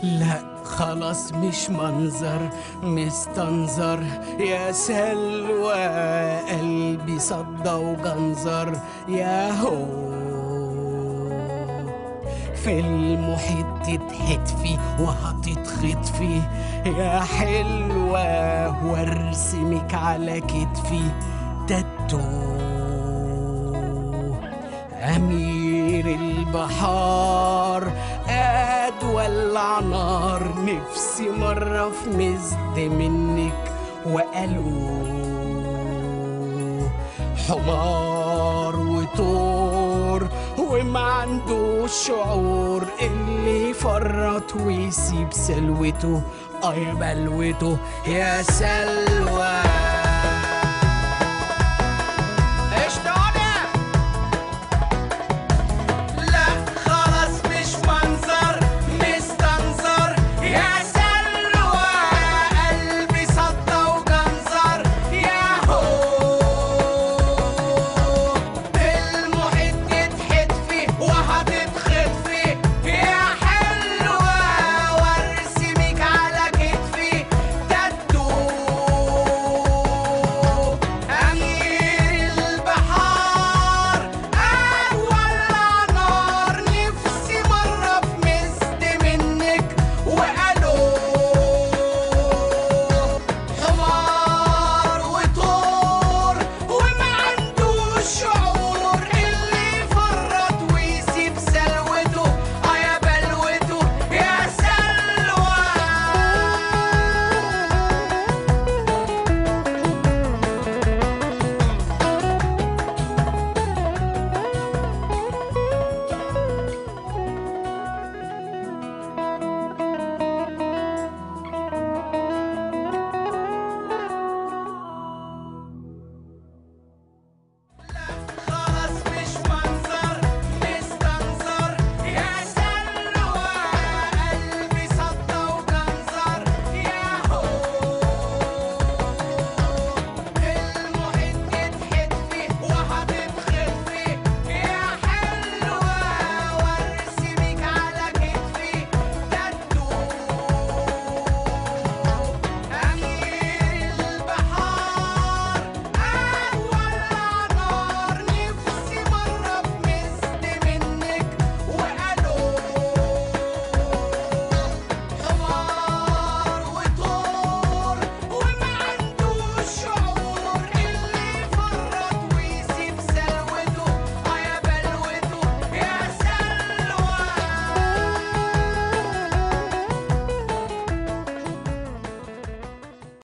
لا خلاص مش منظر مستنظر يا سلوى قلبي صدى وجنظر يا هو في المحيط تتحتفي وهتتخطفي يا حلوة وارسمك على كتفي تاتو أمير البحار قاد ولع نار نفسي مرة في مزد منك وقالوا حمار وطور وما عندوش شعور اللي يفرط ويسيب سلوته اه يا بلوته يا سلوى